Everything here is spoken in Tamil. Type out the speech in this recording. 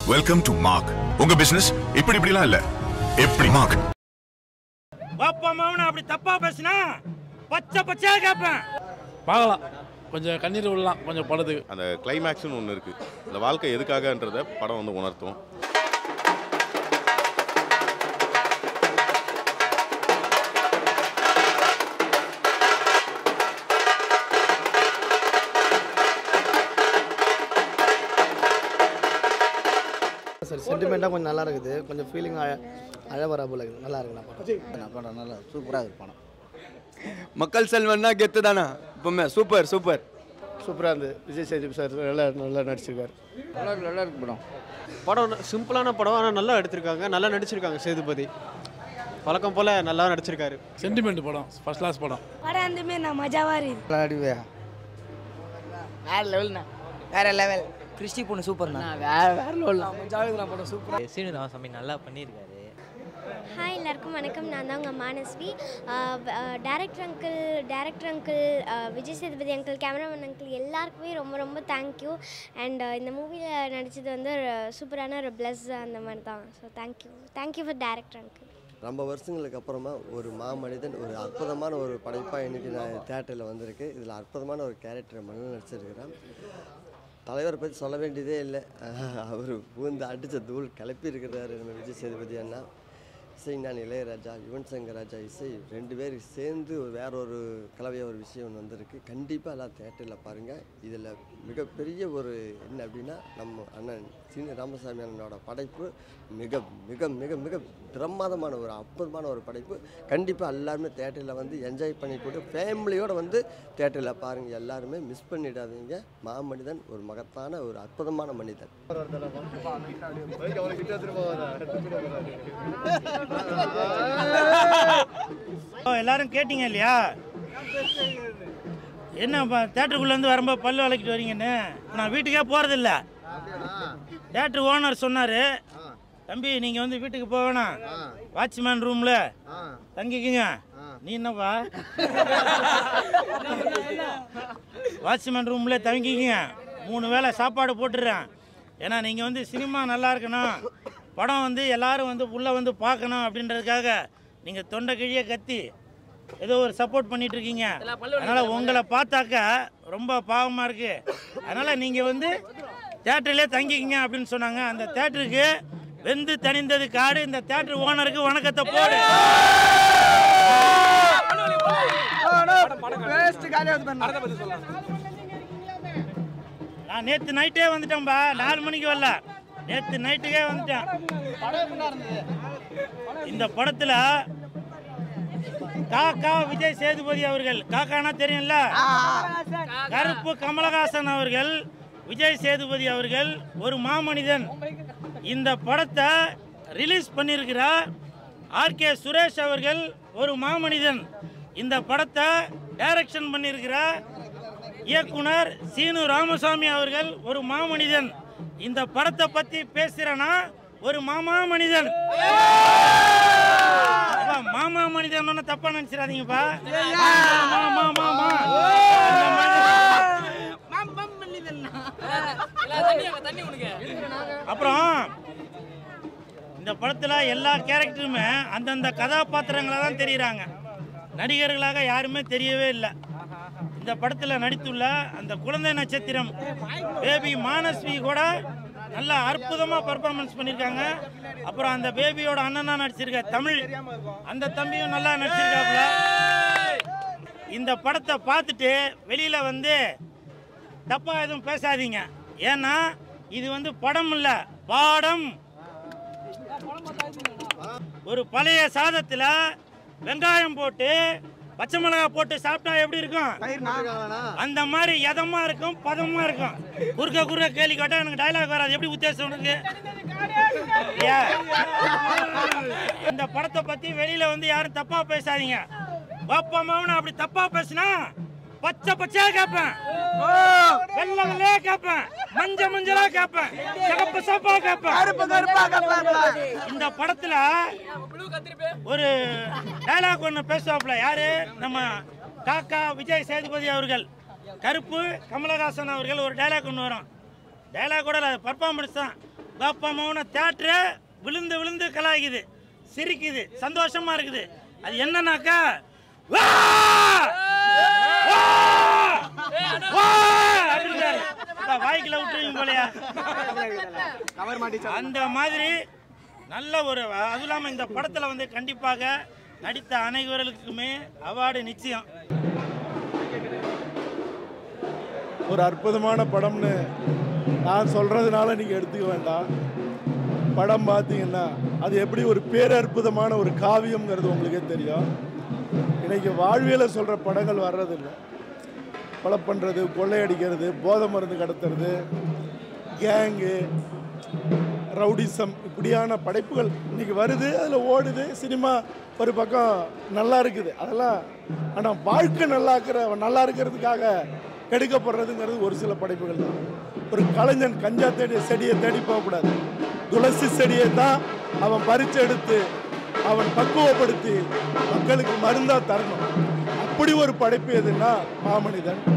வெல்கம் டு மார்க் உங்க பிசினஸ் இப்படி இப்படிலாம் இல்ல எப்படி மார்க் பாப்பா மாவன அப்படி தப்பா பேசினா பச்சை பச்சையா கேட்பேன் பார்க்கலாம் கொஞ்சம் கண்ணீர் விடலாம் கொஞ்சம் படத்துக்கு அந்த கிளைமேக்ஸ்னு ஒன்று இருக்குது இந்த வாழ்க்கை எதுக்காகன்றத படம் வந்து உணர்த்தும் சார் சென்டிமெண்ட்டாக கொஞ்சம் நல்லா இருக்குது கொஞ்சம் ஃபீலிங் அழ அழ வரா போல இருக்குது நல்லா இருக்கு நான் படம் படம் நல்லா சூப்பராக இருக்கு படம் மக்கள் செல்வன்னா கெத்து தானே இப்போமே சூப்பர் சூப்பர் சூப்பராக இருந்து விஜய் சேதுபதி சார் நல்லா நல்லா நடிச்சிருக்காரு நல்லா இருக்கு நல்லா இருக்கு படம் படம் சிம்பிளான படம் ஆனால் நல்லா எடுத்திருக்காங்க நல்லா நடிச்சிருக்காங்க சேதுபதி வழக்கம் போல் நல்லா நடிச்சிருக்காரு சென்டிமெண்ட் படம் ஃபர்ஸ்ட் கிளாஸ் படம் படம் அந்த மாரி நான் மஜாவா இருக்கு விளையாடுவே வேற லெவல்ண்ணா வேற லெவல் கிறிஸ்டி பொண்ணு சூப்பர்ண்ணா வேற வேற லெவல் ஜாலிதான் படம் சூப்பர் சீனு ராமசாமி நல்லா பண்ணியிருக்காரு ஹாய் எல்லாருக்கும் வணக்கம் நான் தான் உங்கள் Manasvi director uncle director uncle Vijay Sethupathi uncle cameraman uncle எல்லாருக்குமே ரொம்ப ரொம்ப தேங்க்யூ அண்ட் இந்த மூவியில் நடித்தது வந்து ஒரு சூப்பரான ஒரு ப்ளஸ் அந்த மாதிரி தான் so thank you thank you for director uncle ரொம்ப வருஷங்களுக்கு அப்புறமா ஒரு மாமனிதன் ஒரு அற்புதமான ஒரு படைப்பாக இன்றைக்கி நான் தேட்டரில் வந்திருக்கு இதில் அற்புதமான ஒரு கேரக்டரை மனு நடிச்சிருக்கிறேன் தலைவரை பற்றி சொல்ல வேண்டியதே இல்லை அவர் பூந்து அடித்த தூள் கிளப்பி இருக்கிறாரு நம்ம விஜய் சேதுபதி அண்ணா இசைஞான் இளையராஜா யுவன் சங்கர் ராஜா இசை ரெண்டு பேர் சேர்ந்து ஒரு வேற ஒரு கலவையாக ஒரு விஷயம் ஒன்று வந்திருக்கு கண்டிப்பாக எல்லாம் தேட்டரில் பாருங்கள் இதில் மிகப்பெரிய ஒரு என்ன அப்படின்னா நம்ம அண்ணன் சீனி ராமசாமி அண்ணனோட படைப்பு மிக மிக மிக மிக பிரமாதமான ஒரு அற்புதமான ஒரு படைப்பு கண்டிப்பாக எல்லாருமே தேட்டரில் வந்து என்ஜாய் பண்ணிக்கூட ஃபேமிலியோடு வந்து தேட்டரில் பாருங்கள் எல்லாருமே மிஸ் பண்ணிடாதீங்க மாமனிதன் ஒரு மகத்தான ஒரு அற்புதமான மனிதன் ஓ, எல்லாரும் கேட்டீங்க இல்லையா என்ன தேட்டருக்குள்ள இருந்து வரும்போது பல்லு விளக்கிட்டு வரீங்கன்னு நான் வீட்டுக்கே போறதில்ல தேட்டர் ஓனர் சொன்னாரு தம்பி நீங்க வந்து வீட்டுக்கு போக வேணாம் வாட்ச்மேன் ரூம்ல தங்கிக்குங்க நீ என்னப்பா வாட்ச்மேன் ரூம்ல தங்கிக்குங்க மூணு வேளை சாப்பாடு போட்டுடுறேன் ஏன்னா நீங்கள் வந்து சினிமா நல்லா இருக்கணும் படம் வந்து எல்லாரும் வந்து உள்ளே வந்து பார்க்கணும் அப்படின்றதுக்காக நீங்கள் தொண்டை கிழிய கத்தி ஏதோ ஒரு சப்போர்ட் பண்ணிட்டு இருக்கீங்க அதனால் உங்களை பார்த்தாக்க ரொம்ப பாவமாக இருக்கு அதனால் நீங்கள் வந்து தேட்டர்லேயே தங்கிக்கிங்க அப்படின்னு சொன்னாங்க அந்த தேட்டருக்கு வெந்து தணிந்தது காடு இந்த தேட்டர் ஓனருக்கு வணக்கத்தை போடு நான் நேற்று நைட்டே வந்துட்டேன்பா நாலு மணிக்கு வரல நேற்று நைட்டுக்கே வந்துட்டேன் இந்த படத்துல காக்கா விஜய் சேதுபதி அவர்கள் காக்கானா தெரியும்ல கருப்பு கமலஹாசன் அவர்கள் விஜய் சேதுபதி அவர்கள் ஒரு மாமனிதன் இந்த படத்தை ரிலீஸ் பண்ணியிருக்கிறார் ஆர்கே சுரேஷ் அவர்கள் ஒரு மாமனிதன் இந்த படத்தை டைரக்ஷன் பண்ணியிருக்கிறார் இயக்குனர் சீனு ராமசாமி அவர்கள் ஒரு மாமனிதன் இந்த படத்தை பத்தி பேசுறேன்னா ஒரு மாமா மனிதன் அப்பா, மாமா மனிதன் ஒன்றும் தப்பா நினைச்சிடாதீங்கப்பா மாமா மாமா அந்த மனிதன். அப்புறம் இந்த படத்துல எல்லா கேரக்டருமே அந்தந்த கதாபாத்திரங்களா தான் தெரியுறாங்க நடிகர்களாக யாருமே தெரியவே இல்லை இந்த படத்தில் நடித்துள்ள அந்த குழந்தை நட்சத்திரம் பேபி மானஸ்வி கூட நல்லா அற்புதமாக பர்ஃபார்மன்ஸ் பண்ணியிருக்காங்க அப்புறம் அந்த பேபியோட அண்ணனா நடிச்சிருக்க தமிழ் அந்த தம்பியும் நல்லா நடிச்சிருக்காப்புல இந்த படத்தை பார்த்துட்டு வெளியில் வந்து தப்பாக எதுவும் பேசாதீங்க ஏன்னா இது வந்து படம் இல்லை பாடம் ஒரு பழைய சாதத்தில் வெங்காயம் போட்டு பச்சை மிளகாய் போட்டு சாப்பிட்டா எப்படி இருக்கும் அந்த மாதிரி எதமா இருக்கும் பதமா இருக்கும் குறுக்க குறுக்க கேள்வி கேட்டா எனக்கு டைலாக் வராது எப்படி உத்தேசம் உனக்கு இல்லையா? இந்த படத்தை பத்தி வெளியில வந்து யாரும் தப்பா பேசாதீங்க பாப்பா மாவன அப்படி தப்பா பேசினா பச்சை பச்சையா கேட்பேன் வெள்ளை வெள்ளையா கேட்பேன் மஞ்ச மஞ்சளா கேட்பேன் சிகப்பு சப்பா கேட்பேன் இந்த படத்துல ஒரு டைலாக் ஒன்று பேசுவாப்புல யாரு நம்ம காக்கா விஜய் சேதுபதி அவர்கள் கருப்பு கமலஹாசன் அவர்கள் ஒரு டைலாக் ஒன்று வரும் டைலாக் கூட இல்லை பர்ஃபார்மன்ஸ் தான் பாப்பா மௌன தேட்டரை விழுந்து விழுந்து கலாய்க்குது சிரிக்குது சந்தோஷமா இருக்குது அது என்னன்னாக்கா வா! வா! வா! அப்படின்றாரு. அப்பா, வாய்க்குள்ள விட்டுருவீங்க போலயா அந்த மாதிரி நல்ல ஒரு அதுவும் இல்லாமல் இந்த படத்தில் வந்து கண்டிப்பாக நடித்த அனைவர்களுக்குமே அவார்டு நிச்சயம் ஒரு அற்புதமான படம்னு நான் சொல்கிறதுனால நீங்கள் எடுத்துக்க வேண்டாம் படம் பார்த்தீங்கன்னா அது எப்படி ஒரு பேரற்புதமான ஒரு காவியம்ங்கிறது உங்களுக்கே தெரியும் இன்னைக்கு வாழ்வியலை சொல்கிற படங்கள் வர்றதில்லை கொலை பண்ணுறது கொள்ளையடிக்கிறது போதை மருந்து கடத்துறது கேங்கு ரவுடிசம் இப்படியான படைப்புகள் இன்னைக்கு வருது அதில் ஓடுது சினிமா ஒரு பக்கம் நல்லா இருக்குது அதெல்லாம் ஆனால் வாழ்க்கை நல்லா இருக்கிற நல்லா இருக்கிறதுக்காக கெடுக்கப்படுறதுங்கிறது ஒரு சில படைப்புகள் தான் ஒரு கலைஞன் கஞ்சா தேடி செடியை தேடி போகக்கூடாது துளசி செடியை தான் அவன் பறித்து எடுத்து அவன் பக்குவப்படுத்தி மக்களுக்கு மருந்தாக தரணும் அப்படி ஒரு படைப்பு எதுன்னா மாமனிதன்